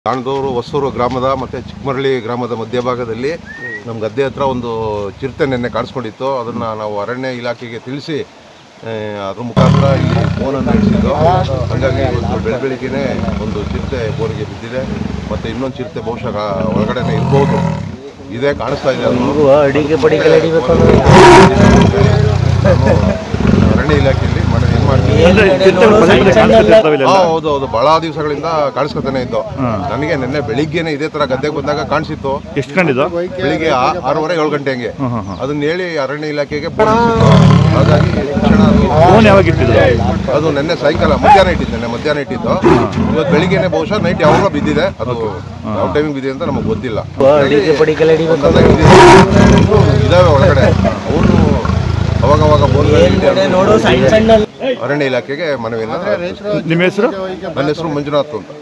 ಕಾಣದೂರು ಹೊಸೂರು ಗ್ರಾಮದ ಮತ್ತು ಚಿಕ್ಕಮರಳಿ ಗ್ರಾಮದ ಮಧ್ಯಭಾಗದಲ್ಲಿ ನಮ್ಮ ಗದ್ದೆ ಹತ್ರ ಒಂದು ಚಿರತೆ ನೆನ್ನೆ ಕಾಣಿಸ್ಕೊಂಡಿತ್ತು ಅದನ್ನು ನಾವು ಅರಣ್ಯ ಇಲಾಖೆಗೆ ತಿಳಿಸಿ ಆ, ಅದ್ರ ಮುಖಾಂತರ ಇಲ್ಲಿ ಫೋನನ್ನು ನಡೆಸಿದ್ದು ಹಾಗಾಗಿ ಇವತ್ತು ಬೆಳ ಬೆಳಿಗ್ಗೆನೇ ಒಂದು ಚಿರತೆ ಬೋರಿಗೆ ಬಿದ್ದಿದೆ ಮತ್ತು ಇನ್ನೊಂದು ಚಿರತೆ ಬಹುಶಃ ಒಳಗಡೆನೇ ಇರ್ಬೋದು ಇದೇ ಕಾಣಿಸ್ತಾ ಇದೆ ಅದು ಅಡಿಗೆ ಬಡಿಗೆ ಹಿಡಿಬೇಕು ಅಂದ್ರೆ ನಾನು ಅರಣ್ಯ ಇಲಾಖೆಯಲ್ಲಿ ಮನವಿ ಮಾಡ್ತೀನಿ ಅಂದ್ರೆ ಚಿರತೆಗಳು ಪದೇ ಪದೇ ಕಾಣಿಸ್ತಿರ್ತಾವೆ ಇಲ್ಲೆಲ್ಲ. ಹಾ, ಹೌದು ಹೌದು ಬಹಳ ದಿವಸಗಳಿಂದ ಕಾಣಿಸ್ಕೊತಾನೆ ಇದ್ದು ನನಗೆ ನಿನ್ನೆ ಬೆಳಿಗ್ಗೆನೆ ಇದೇ ತರ ಗದ್ದೆಗೆ ಬಂದಾಗ ಕಾಣಿಸಿತ್ತು ಎಷ್ಟು ಕಂಡಿದ್ದು ಬೆಳಿಗ್ಗೆ ಆ- ಆರೂವರೆ ಏಳು ಗಂಟೆ ಹಂಗೆ ಹಾಂ ಹಾಂ ಹಾಂ ಅದನ್ನ ಹೇಳಿ ಅರಣ್ಯ ಇಲಾಖೆಗೆ ಫೋನ್ ಹಚ್ಚಿತ್ತು. ಹಾಗಾಗಿ ತಕ್ಷಣ ಅದು- ಫೋನ್ ಯಾವಾಗ ಇಟ್ಟಿದ್ರು ಅದು ನಿನ್ನೆ ಸಾಯಂಕಾಲ ಮಧ್ಯಾಹ್ನ ಇಟ್ಟಿದ್ದು ನಿನ್ನೆ ಮಧ್ಯಾಹ್ನ ಇಟ್ಟಿದ್ದು ಇವತ್ತು ಬೆಳಿಗ್ಗೆನೆ ಬಹುಶಃ ನೈಟ್ ಯಾವಾಗ ಬಿದ್ದಿದೆ ಅದು ಯಾವ ಟೈಮಿಗೆ ಬಿದ್ದಿದೆ ಅಂತ ನಮಗೆ ಗೊತ್ತಿಲ್ಲ ಅಡಿಗೆ ಬಡಿಗೆ ಹಿಡಿಬೇಕು ಒಂದೊಂದಾಗಿ ಬಿದ್ದಿದೆ. ಇದಾವೆ ಒಳಗಡೆ ಅವನು ಅವಾಗ ಅವಾಗ ಫೋನ್ ನೋಡು ಸಣ್ಣ ಸಣ್ಣ ಅರಣ್ಯ ಇಲಾಖೆಗೆ ಮನವಿಯನ್ನು ನಿಮ್ಮ ಹೆಸರು ನನ್ನ ಹೆಸರು ಮಂಜುನಾಥ್ ಅಂತ